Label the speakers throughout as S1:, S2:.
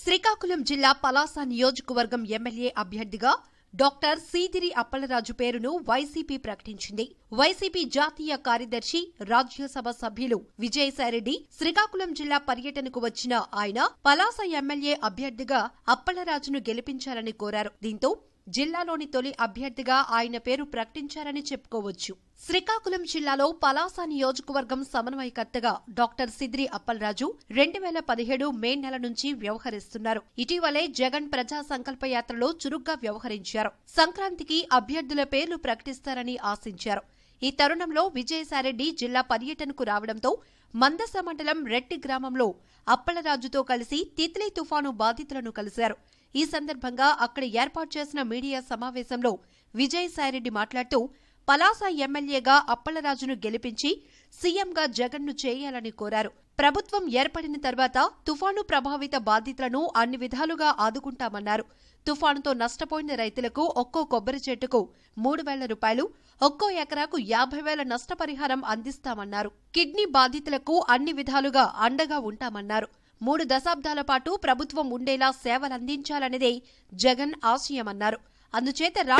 S1: శ్రీకాకుళం జిల్లా పలాస నియోజకవర్గం ఎమ్మెల్యే అభ్యర్థిగా డాక్టర్ సీదిరి అప్పలరాజు పేరును వైసీపీ ప్రకటించింది వైసీపీ జాతీయ కార్యదర్శి రాజ్యసభ సభ్యులు విజయసాయిరెడ్డి శ్రీకాకుళం జిల్లా పర్యటనకు వచ్చిన ఆయన పలాస ఎమ్మెల్యే అభ్యర్థిగా అప్పలరాజును గెలిపించాలని కోరారు దీంతో జిల్లాలోని తొలి అభ్యర్థిగా ఆయన పేరు ప్రకటించారని చెప్పుకోవచ్చు శ్రీకాకుళం జిల్లాలో పలాస నియోజకవర్గం సమన్వయకర్తగా డాక్టర్ సిద్రి అప్పలరాజు రెండు వేల పదిహేడు మే నెల నుంచి వ్యవహరిస్తున్నారు ఇటీవలే జగన్ ప్రజా సంకల్ప యాత్రలో చురుగ్గా వ్యవహరించారు సంక్రాంతికి అభ్యర్థుల పేర్లు ప్రకటిస్తారని ఆశించారు ఈ తరుణంలో విజయసాయిరెడ్డి జిల్లా పర్యటనకు రావడంతో మందస మండలం రెట్టి గ్రామంలో అప్పలరాజుతో కలిసి తిత్లీ తుఫాను బాధితులను కలిశారు ఈ సందర్భంగా అక్కడ ఏర్పాటు చేసిన మీడియా సమావేశంలో విజయసాయిరెడ్డి మాట్లాడుతూ పలాస ఎమ్మెల్యేగా అప్పలరాజును గెలిపించి సీఎంగా జగన్ను చేయాలని కోరారు ప్రభుత్వం ఏర్పడిన తర్వాత తుఫాను ప్రభావిత బాధితులను అన్ని విధాలుగా ఆదుకుంటామన్నారు తుఫానుతో నష్టపోయిన రైతులకు ఒక్కో కొబ్బరి చెట్టుకు మూడు వేల రూపాయలు ఒక్కో ఎకరాకు యాభై వేల నష్టపరిహారం అందిస్తామన్నారు కిడ్నీ బాధితులకు అన్ని విధాలుగా అండగా ఉంటామన్నారు మూడు దశాబ్దాల పాటు ప్రభుత్వం ఉండేలా సేవలందించాలనేదే జగన్ ఆశయమన్నారు అందుచేత రా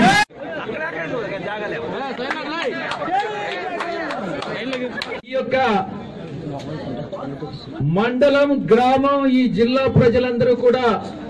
S2: ఈ యొక్క మండలం గ్రామం ఈ జిల్లా ప్రజలందరూ కూడా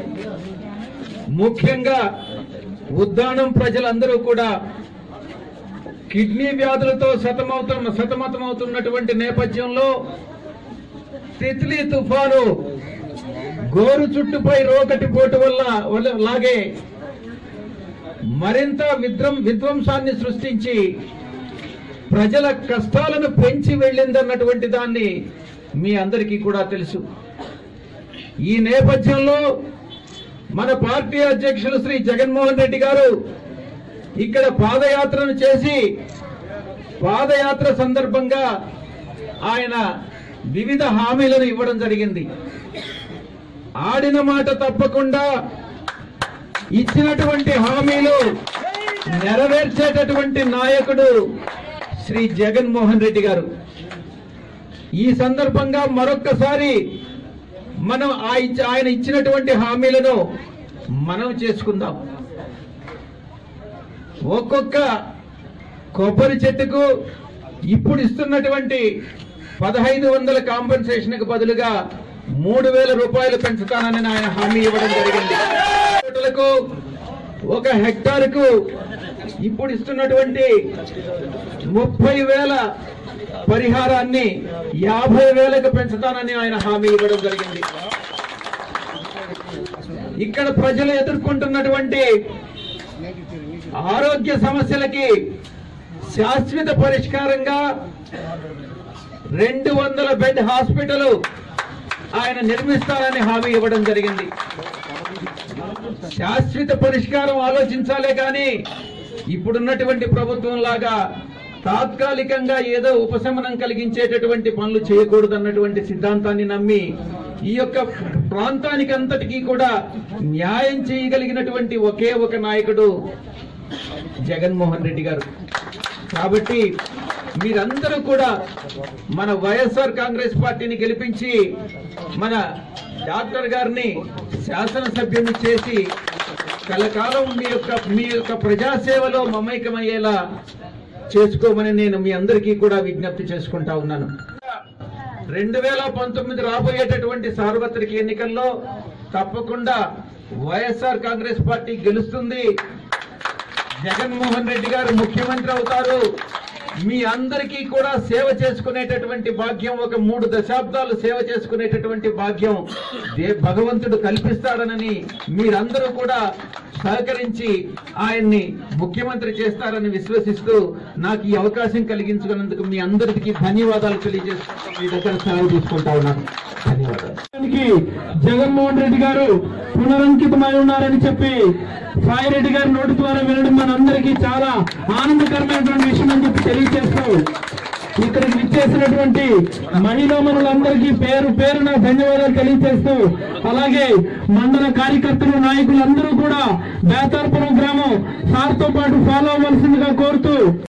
S2: ముఖ్యంగా ఉద్దానం ప్రజలందరూ కూడా కిడ్నీ వ్యాధులతో సతమవుతున్న సతమతమవుతున్నటువంటి నేపథ్యంలో తిత్లీ తుఫాను గోరు చుట్టుపై రోకటి పోటు వల్ల వల్ల లాగే మరింత విధ్వం విధ్వంసాన్ని సృష్టించి ప్రజల కష్టాలను పెంచి వెళ్ళిందన్నటువంటి దాన్ని మీ అందరికీ కూడా తెలుసు ఈ నేపథ్యంలో మన పార్టీ అధ్యక్షులు శ్రీ జగన్మోహన్ రెడ్డి గారు ఇక్కడ పాదయాత్రను చేసి పాదయాత్ర సందర్భంగా ఆయన వివిధ హామీలను ఇవ్వడం జరిగింది ఆడిన మాట తప్పకుండా ఇచ్చినటువంటి హామీలు నెరవేర్చేటటువంటి నాయకుడు శ్రీ జగన్మోహన్ రెడ్డి గారు ఈ సందర్భంగా మరొక్కసారి మనం ఆ ఇచ్చ- ఆయన ఇచ్చినటువంటి హామీలను మనం చేసుకుందాం ఒక్కొక్క కొబ్బరి చెట్టుకు ఇప్పుడు ఇస్తున్నటువంటి పదహైదు వందల కాంపెన్సేషన్ కు బదులుగా మూడు వేల రూపాయలు పెంచుతానని ఆయన హామీ ఇవ్వడం జరిగింది తోటలకు ఒక హెక్టార్కు ఇప్పుడు ఇస్తున్నటువంటి ముప్పై వేల పరిహారాన్ని యాభై వేలకు పెంచుతానని ఆయన హామీ ఇవ్వడం జరిగింది ఇక్కడ ప్రజలు ఎదుర్కొంటున్నటువంటి ఆరోగ్య సమస్యలకి శాశ్వత పరిష్కారంగా రెండు వందల బెడ్ హాస్పిటల్ ఆయన నిర్మిస్తానని హామీ ఇవ్వడం జరిగింది శాశ్వత పరిష్కారం ఆలోచించాలే కానీ ఇప్పుడున్నటువంటి ప్రభుత్వం లాగా తాత్కాలికంగా ఏదో ఉపశమనం కలిగించేటటువంటి పనులు చేయకూడదన్నటువంటి సిద్ధాంతాన్ని నమ్మి ఈ యొక్క ప్రాంతానికి అంతటికీ కూడా న్యాయం చేయగలిగినటువంటి ఒకే ఒక నాయకుడు జగన్మోహన్ రెడ్డి గారు కాబట్టి మీరందరూ కూడా మన వైఎస్ఆర్ కాంగ్రెస్ పార్టీని గెలిపించి మన డాక్టర్ గారిని శాసనసభ్యుని చేసి కలకాలం మీ యొక్క మీ యొక్క ప్రజాసేవలో మమైకమయ్యేలా చేసుకోమని నేను మీ అందరికీ కూడా విజ్ఞప్తి చేసుకుంటా ఉన్నాను రెండు వేల పంతొమ్మిది రాబోయేటటువంటి సార్వత్రిక ఎన్నికల్లో తప్పకుండా వైఎస్ఆర్ కాంగ్రెస్ పార్టీ గెలుస్తుంది జగన్మోహన్ రెడ్డి గారు ముఖ్యమంత్రి అవుతారు మీ అందరికీ కూడా సేవ చేసుకునేటటువంటి భాగ్యం ఒక మూడు దశాబ్దాలు సేవ చేసుకునేటటువంటి భాగ్యం దే భగవంతుడు కల్పిస్తాడనని మీరందరూ కూడా సహకరించి ఆయన్ని ముఖ్యమంత్రి చేస్తారని విశ్వసిస్తూ నాకు ఈ అవకాశం కలిగించుకున్నందుకు మీ అందరికీ ధన్యవాదాలు తెలియజేసుకుంటూ మీ దగ్గర సెలవు తీసుకుంటా ఉన్నాను ధన్యవాదాలు
S3: దానికి జగన్మోహన్ రెడ్డి గారు పునరంకితమై ఉన్నారని చెప్పి సాయి రెడ్డి గారి నోటి ద్వారా వినడం మనందరికీ చాలా ఆనందకరమైనటువంటి విషయం అని చెప్పి తెలియజేస్తూ ఇక్కడికి విచ్చేసినటువంటి మహిళా మనులందరికీ పేరు పేరున ధన్యవాదాలు తెలియజేస్తూ అలాగే మండల కార్యకర్తలు నాయకులందరూ కూడా బేతార్పురం గ్రామం సార్తో పాటు ఫాలో అవ్వాల్సిందిగా కోరుతూ